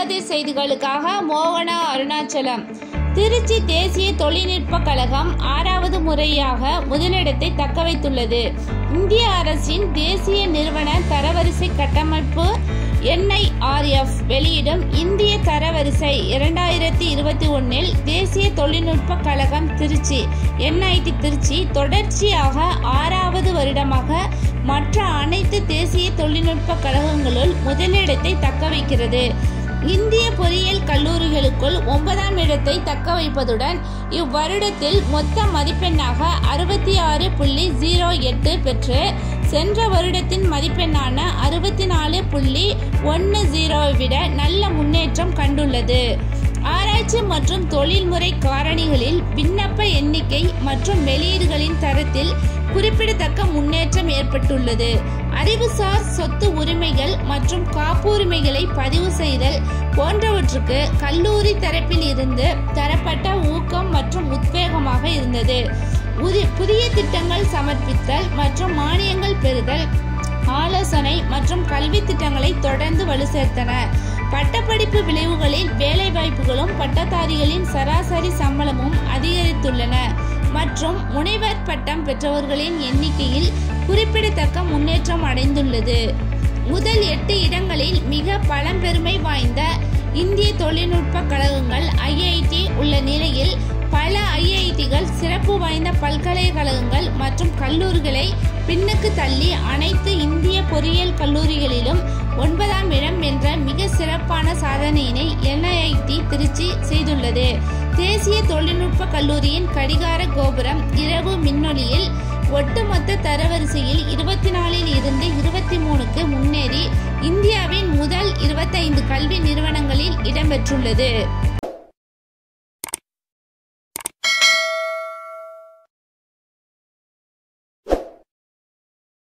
கதிர் செய்திகளுக்காக மோகனா அருணாச்சலம் திருச்சி தேசிய தொழில்நுட்ப கழகம் ஆறாவது முறையாக முதலிடத்தை தக்கவைத்துள்ளது இந்திய அரசின் தேசிய நிறுவன தரவரிசை கட்டமைப்பு என்ஐஆர்எஃப் வெளியிடும் இந்திய தரவரிசை இரண்டாயிரத்தி இருபத்தி ஒன்னில் தேசிய தொழில்நுட்ப கழகம் திருச்சி என்ஐடி திருச்சி தொடர்ச்சியாக ஆறாவது வருடமாக மற்ற அனைத்து தேசிய தொழில்நுட்ப கழகங்களுள் முதலிடத்தை தக்க வைக்கிறது இந்திய பொறியியல் கல்லூரிகளுக்குள் ஒன்பதாம் இடத்தை தக்க வைப்பதுடன் இவ்வருடத்தில் மொத்த மதிப்பெண்ணாக அறுபத்தி ஆறு புள்ளி ஜீரோ எட்டு பெற்று சென்ற வருடத்தின் மதிப்பெண்ணான அறுபத்தி நாலு புள்ளி ஒன்று ஜீரோவை விட நல்ல முன்னேற்றம் கண்டுள்ளது ஆராய்ச்சி மற்றும் தொழில்முறை காரணிகளில் விண்ணப்ப எண்ணிக்கை மற்றும் வெளியீடுகளின் தரத்தில் குறிப்பிடத்தக்க முன்னேற்றம் ஏற்பட்டுள்ளது அறிவுசார் சொத்து உரிமைகள் மற்றும் காப்புரிமைகளை பதிவு செய்தல் போன்றவற்றுக்கு கல்லூரி தரப்பில் இருந்து தரப்பட்ட ஊக்கம் மற்றும் உத்வேகமாக இருந்தது உதி- புதிய திட்டங்கள் சமர்ப்பித்தல் மற்றும் மானியங்கள் பெறுதல் ஆலோசனை மற்றும் கல்வி திட்டங்களை தொடர்ந்து வலு சேர்த்தன பட்டப்படிப்பு விளைவுகளில் வேலைவாய்ப்புகளும் பட்டதாரிகளின் சராசரி சம்பளமும் அதிகரித்துள்ளன மற்றும் முனைவர் பட்டம் பெற்றவர்களின் எண்ணிக்கையில் குறிப்பிடத்தக்க முன்னேற்றம் அடைந்துள்ளது முதல் எட்டு இடங்களில் மிக பழம்பெருமை வாய்ந்த இந்திய தொழில்நுட்ப கழகங்கள் ஐஐடி உள்ள நிலையில் பல ஐஐடிகள் சிறப்பு வாய்ந்த பல்கலைக்கழகங்கள் மற்றும் கல்லூரிகளை பின்னுக்கு தள்ளி அனைத்து இந்திய பொறியியல் கல்லூரிகளிலும் ஒன்பதாம் இடம் என்ற மிக சிறப்பான சாதனையினை என்ஐடி திருச்சி செய்துள்ளது தேசிய தொழில்நுட்ப கல்லூரியின் கடிகார கோபுரம் இரவு மின்னொலியில் ஒட்டுமொத்த தரவரிசையில் இருபத்தி நாலில் இருந்து இருபத்தி மூணுக்கு முன்னேறி இந்தியாவின் முதல் இருபத்தைந்து கல்வி நிறுவனங்களில் இடம்பெற்றுள்ளது